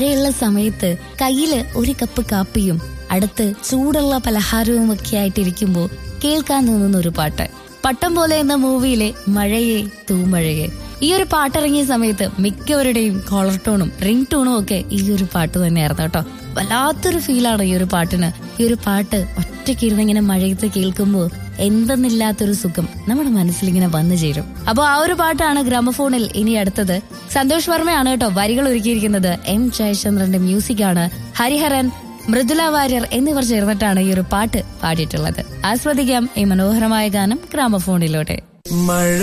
മഴയുള്ള സമയത്ത് കയ്യില് ഒരു കപ്പ് കാപ്പിയും അടുത്ത് ചൂടുള്ള പലഹാരവും ഒക്കെ ആയിട്ടിരിക്കുമ്പോൾ കേൾക്കാൻ തോന്നുന്ന ഒരു പാട്ട് പട്ടം പോലെ എന്ന മൂവിയിലെ മഴയെ തൂമഴയെ ഈ ഒരു പാട്ടിറങ്ങിയ സമയത്ത് മിക്കവരുടെയും കോളർ ടോണും റിംഗ് ടോണും ഒക്കെ ഈ ഒരു പാട്ട് തന്നെയായിരുന്നു കേട്ടോ വല്ലാത്തൊരു ഫീലാണ് ഈ ഒരു പാട്ടിന് ഈ ഒരു പാട്ട് ഒറ്റയ്ക്ക് ഇരുന്ന് ഇങ്ങനെ മഴയത്ത് കേൾക്കുമ്പോൾ എന്തെന്നില്ലാത്തൊരു സുഖം നമ്മുടെ മനസ്സിൽ ഇങ്ങനെ വന്നു ചേരും അപ്പൊ ആ ഒരു പാട്ടാണ് ഗ്രാമഫോണിൽ ഇനി അടുത്തത് സന്തോഷ് വർമ്മയാണ് കേട്ടോ വരികൾ ഒരുക്കിയിരിക്കുന്നത് എം ജയചന്ദ്രന്റെ മ്യൂസിക് ആണ് ഹരിഹരൻ മൃദുല വാര്യർ എന്നിവർ ചേർന്നിട്ടാണ് ഈ ഒരു പാട്ട് പാടിയിട്ടുള്ളത് ആസ്വദിക്കാം ഈ മനോഹരമായ ഗാനം ഗ്രാമഫോണിലൂടെ മഴ